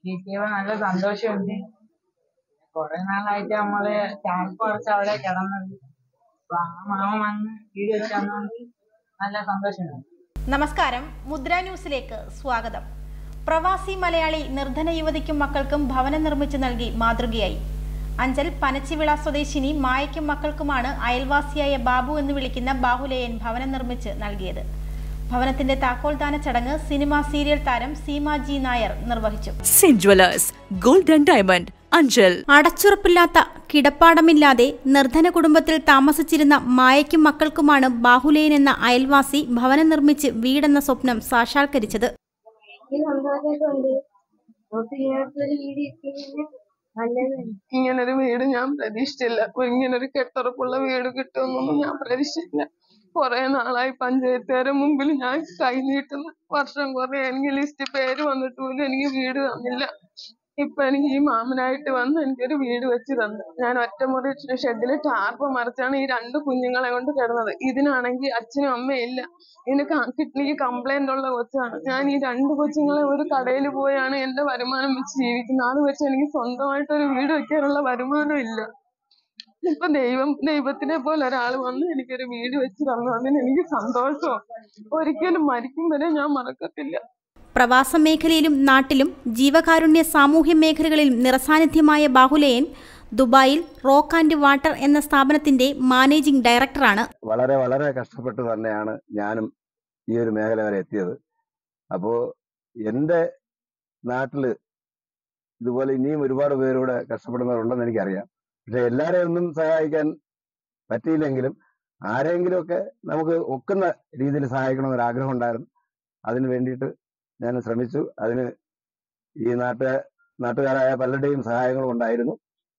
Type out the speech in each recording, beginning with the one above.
കിട്ടിയപ്പോ നല്ല സന്തോഷമുണ്ട് കൊറേ നാളായിട്ട് നമ്മള് ടാങ്ക് കുറച്ച് അവിടെ കിടന്നത് അപ്പൊ ആ മാമ വന്ന് വീട് വെച്ച് തന്നോണ്ട് നല്ല സന്തോഷമുണ്ട് നമസ്കാരം മുദ്ര ന്യൂസിലേക്ക് സ്വാഗതം പ്രവാസി മലയാളി നിർധന യുവതിക്കും മക്കൾക്കും ഭവനം നിർമ്മിച്ചു നൽകി മാതൃകയായി അഞ്ചൽ പനച്ചിവിള സ്വദേശിനി മായയ്ക്കും മക്കൾക്കുമാണ് അയൽവാസിയായ ബാബു എന്ന് വിളിക്കുന്ന ബാഹുലേയൻ ഭവനം നിർമ്മിച്ച് നൽകിയത് ഭവനത്തിന്റെ താക്കോൽദാന ചടങ്ങ് സിനിമാ സീരിയൽ താരം സീമ ജി നായർ നിർവഹിച്ചു Saint jewellers gold and diamond Anchal അടച്ചുറപ്പില്ലാത്ത കിടപ്പാടമില്ലാതെ നിർധന കുടുംബത്തിൽ താമസിച്ചിരുന്ന മായയ്ക്കും മക്കൾക്കുമാണ് ബാഹുലേയൻ എന്ന അയൽവാസി ഭവനം നിർമ്മിച്ച് വീടെന്ന സ്വപ്നം സാക്ഷാത്കരിച്ചത് എനിക്ക് സന്തോഷമൊക്കെ ഉണ്ട് നമുക്ക് ഇങ്ങനത്തെ ഒരു വീട് കിട്ടിയതിന് നല്ലത് ഇങ്ങനൊരു വീട് ഞാൻ പ്രതീക്ഷിച്ചില്ല ഇങ്ങനൊരു കെട്ടുറപ്പുള്ള വീട് കിട്ടുമെന്നൊന്നും ഞാൻ പ്രതീക്ഷിച്ചില്ല കുറെ നാളായി പഞ്ചായത്തുകാരുടെ മുമ്പിൽ ഞാൻ കൈ നീട്ടുന്നു വർഷം കുറെ എനിക്ക് ലിസ്റ്റ് പേര് വന്നിട്ട് പോലും എനിക്ക് വീട് തന്നില്ല ഇപ്പൊ എനിക്ക് ഈ മാമനായിട്ട് വന്ന് എനിക്കൊരു വീട് വെച്ച് തന്നു ഞാൻ ഒറ്റമുറി ഷെഡിൽ ടാർപ്പ് മറിച്ചാണ് ഈ രണ്ട് കുഞ്ഞുങ്ങളെ കൊണ്ട് കിടന്നത് ഇതിനാണെങ്കിൽ അച്ഛനും അമ്മയും ഇല്ല ഇതിന് കിഡ്നിക്ക് കംപ്ലൈന്റ് ഉള്ള കൊച്ചാണ് ഞാൻ ഈ രണ്ട് കൊച്ചുങ്ങളെ ഒരു കടയിൽ പോയാണ് എന്റെ വരുമാനം വെച്ച് ജീവിക്കുന്നത് അത് വെച്ച് എനിക്ക് സ്വന്തമായിട്ട് ഒരു വീട് വെക്കാനുള്ള വരുമാനം ഇല്ല ഇപ്പൊ ദൈവം ദൈവത്തിനെ പോലെ ഒരാൾ വന്ന് എനിക്കൊരു വീട് വെച്ച് തന്നു അതിന് എനിക്ക് സന്തോഷവും ഒരിക്കലും മരിക്കും വരെ ഞാൻ മറക്കത്തില്ല പ്രവാസ മേഖലയിലും നാട്ടിലും ജീവകാരുണ്യ സാമൂഹ്യ മേഖലകളിലും നിറസാന്നിധ്യമായ ബാഹുലേയൻ ദുബായിൽ റോക്ക് ആൻഡ് വാട്ടർ എന്ന സ്ഥാപനത്തിന്റെ മാനേജിംഗ് ഡയറക്ടറാണ് വളരെ വളരെ കഷ്ടപ്പെട്ട് തന്നെയാണ് ഞാനും ഈ ഒരു മേഖല വരെ എത്തിയത് അപ്പോ എൻ്റെ നാട്ടില് ഇതുപോലെ ഇനിയും ഒരുപാട് പേരൂടെ കഷ്ടപ്പെടുന്നവരുണ്ടെന്ന് എനിക്കറിയാം പക്ഷെ എല്ലാരെയും ഒന്നും സഹായിക്കാൻ പറ്റിയില്ലെങ്കിലും ആരെങ്കിലുമൊക്കെ നമുക്ക് ഒക്കുന്ന രീതിയിൽ സഹായിക്കണമെന്നൊരു ആഗ്രഹം ഉണ്ടായിരുന്നു അതിന് വേണ്ടിയിട്ട് ഞാൻ ശ്രമിച്ചു അതിന് ഈ നാട്ട നാട്ടുകാരായ പലരുടെയും സഹായങ്ങളും ഉണ്ടായിരുന്നു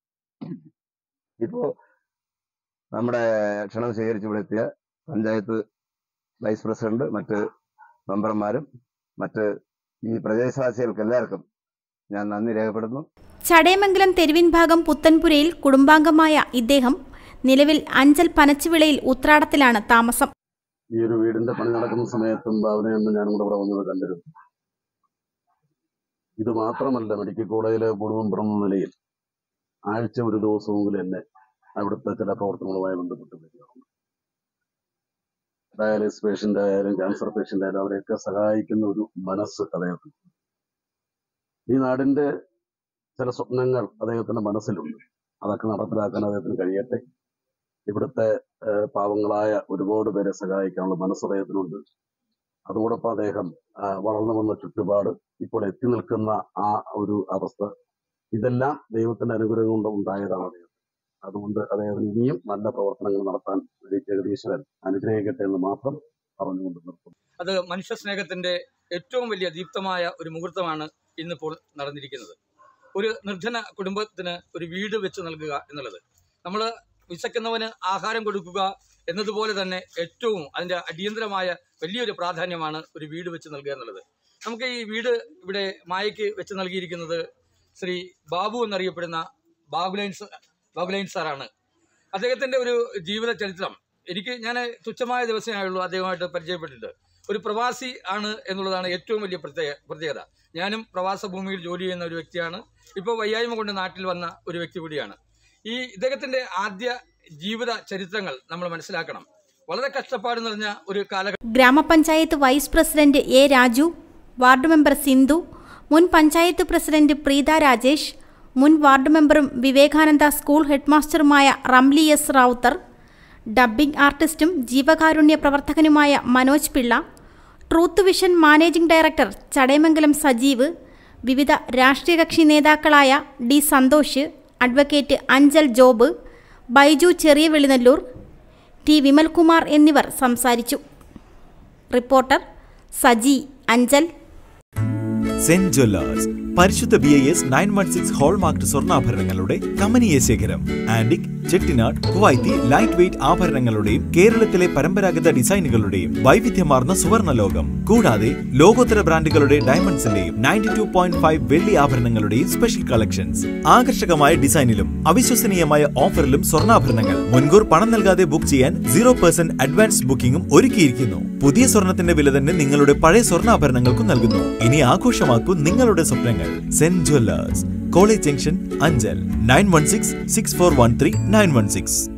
ഇപ്പോ നമ്മുടെ ക്ഷണം സ്വീകരിച്ച് ഇവിടെ എത്തിയ പഞ്ചായത്ത് വൈസ് പ്രസിഡന്റ് മറ്റ് മെമ്പർമാരും മറ്റ് ഈ പ്രദേശവാസികൾക്ക് എല്ലാവർക്കും ഞാൻ നന്ദി രേഖപ്പെടുന്നു ചടയമംഗലം തെരുവിൻ ഭാഗം പുത്തൻപുരയിൽ കുടുംബാംഗമായ ഇദ്ദേഹം നിലവിൽ അഞ്ചൽ പനച്ചുവിളയിൽ ഉത്രാടത്തിലാണ് താമസം ഈ ഒരു വീടിന്റെ പണി നടക്കുന്ന സമയത്തും ഭാവനയൊന്നും ഞാനും കൂടെ ഇവിടെ വന്നത് കണ്ടിരുന്നു ഇത് മാത്രമല്ല മെഡിക്കൽ കോളേജിലെ കുടുംബം എന്ന നിലയിൽ ആഴ്ച ഒരു ദിവസമെങ്കിലും എന്നെ അവിടുത്തെ ചില പ്രവർത്തനങ്ങളുമായി ബന്ധപ്പെട്ട് വരികയാണ് ഡയാലിസിസ് പേഷ്യന്റ് ആയാലും ക്യാൻസർ പേഷ്യന്റ് ആയാലും അവരെയൊക്കെ സഹായിക്കുന്ന ഒരു മനസ്സ് അദ്ദേഹത്തിന് ഈ നാടിന്റെ ചില സ്വപ്നങ്ങൾ അദ്ദേഹത്തിന്റെ മനസ്സിലുണ്ട് അതൊക്കെ നടപ്പിലാക്കാൻ അദ്ദേഹത്തിന് കഴിയട്ടെ ഇവിടുത്തെ ഏഹ് പാവങ്ങളായ ഒരുപാട് പേരെ സഹായിക്കാനുള്ള മനസ്സ് അദ്ദേഹത്തിനുണ്ട് അതോടൊപ്പം അദ്ദേഹം ആ, വളർന്നു വന്ന ചുറ്റുപാട് ഇപ്പോൾ എത്തി നിൽക്കുന്ന ആ ഒരു അവസ്ഥ ഇതെല്ലാം ദൈവത്തിന്റെ അനുഗ്രഹം കൊണ്ട് ഉണ്ടായതാണ് അദ്ദേഹം അതുകൊണ്ട് അദ്ദേഹത്തിന് ഇനിയും നല്ല പ്രവർത്തനങ്ങൾ നടത്താൻ ശ്രീ ജഗദീശ്വരൻ അനുഗ്രഹിക്കട്ടെ എന്ന് മാത്രം പറഞ്ഞുകൊണ്ട് നിർത്തുന്നു അത് മനുഷ്യ സ്നേഹത്തിന്റെ ഏറ്റവും വലിയ ദീപ്തമായ ഒരു മുഹൂർത്തമാണ് ഇന്നിപ്പോൾ നടന്നിരിക്കുന്നത് ഒരു നിർധന കുടുംബത്തിന് ഒരു വീട് വെച്ച് നൽകുക എന്നുള്ളത് നമ്മൾ വിശക്കുന്നവന് ആഹാരം കൊടുക്കുക എന്നതുപോലെ തന്നെ ഏറ്റവും അതിൻ്റെ അടിയന്തരമായ വലിയൊരു പ്രാധാന്യമാണ് ഒരു വീട് വെച്ച് നൽകുക എന്നുള്ളത് നമുക്ക് ഈ വീട് ഇവിടെ മായയ്ക്ക് വെച്ച് നൽകിയിരിക്കുന്നത് ശ്രീ ബാബു എന്നറിയപ്പെടുന്ന ബാബുലൈൻ സ- ബാബുലൈൻ സാറാണ് അദ്ദേഹത്തിൻ്റെ ഒരു ജീവിത ചരിത്രം എനിക്ക് ഞാൻ തുച്ഛമായ ദിവസമേ ആയുള്ളൂ അദ്ദേഹമായിട്ട് പരിചയപ്പെട്ടിട്ട് ഒരു പ്രവാസി ആണ് എന്നുള്ളതാണ് ഏറ്റവും വലിയ പ്രത്യേക പ്രത്യേകത ഞാനും പ്രവാസ ഭൂമിയിൽ ജോലി ചെയ്യുന്ന ഒരു വ്യക്തിയാണ് ഇപ്പോൾ വയ്യായ്മ കൊണ്ട് നാട്ടിൽ വന്ന ഒരു വ്യക്തി കൂടിയാണ് ഈ ഇദ്ദേഹത്തിൻ്റെ ആദ്യ ജീവിത ചരിത്രങ്ങൾ നമ്മൾ മനസ്സിലാക്കണം വളരെ കഷ്ടപ്പാട് നിറഞ്ഞ ഒരു കാലഘട്ടം grama panchayat vice president A Raju ward member Sindhu മുൻ പഞ്ചായത്ത് പ്രസിഡന്റ് പ്രീത രാജേഷ് മുൻ വാർഡ് മെമ്പറും വിവേകാനന്ദ സ്കൂൾ ഹെഡ്മാസ്റ്ററുമായ റംലി എസ് റാവുത്തർ ഡബ്ബിംഗ് ആർട്ടിസ്റ്റും ജീവകാരുണ്യ പ്രവർത്തകനുമായ Manoj Pillai truth vision managing director Chadayamangalam Sajeev വിവിധ രാഷ്ട്രീയ കക്ഷി നേതാക്കളായ ഡി സന്തോഷ് അഡ്വക്കേറ്റ് അഞ്ചൽ ജോബ് ബൈജു ചെറിയ വെളിനല്ലൂർ ടി വിമൽകുമാർ എന്നിവർ സംസാരിച്ചു reporter Saji Anchal Saint jewellers പരിശുദ്ധ B I S nine one six hallmark സ്വർണ്ണാഭരണങ്ങളുടെ കമനീയ ശേഖരം antique Chettinad Kuwaiti lightweight ആഭരണങ്ങളുടെയും കേരളത്തിലെ പരമ്പരാഗത ഡിസൈനുകളുടെയും വൈവിധ്യമാർന്ന സുവർണ്ണ ലോകം കൂടാതെ ലോകോത്തര ബ്രാൻഡുകളുടെ ഡയമണ്ട്സിന്റെയും നയൻറ്റി ടു പോയിന്റ് ഫൈവ് വെള്ളി ആഭരണങ്ങളുടെയും സ്പെഷ്യൽ കളക്ഷൻസ് ആകർഷകമായ ഡിസൈനിലും അവിശ്വസനീയമായ ഓഫറിലും സ്വർണ്ണാഭരണങ്ങൾ മുൻകൂർ പണം നൽകാതെ ബുക്ക് ചെയ്യാൻ സീറോ പെർസെന്റ് അഡ്വാൻസ് ബുക്കിംഗും ഒരുക്കിയിരിക്കുന്നു പുതിയ സ്വർണത്തിന്റെ വില തന്നെ നിങ്ങളുടെ പഴയ സ്വർണ്ണാഭരണങ്ങൾക്കും നൽകുന്നു ഇനി ആഘോഷമാക്കൂ നിങ്ങളുടെ സ്വപ്നങ്ങൾ ആഭരണങ്ങൾ Saint jewellers college junction Anchal nine one six six four one three nine one six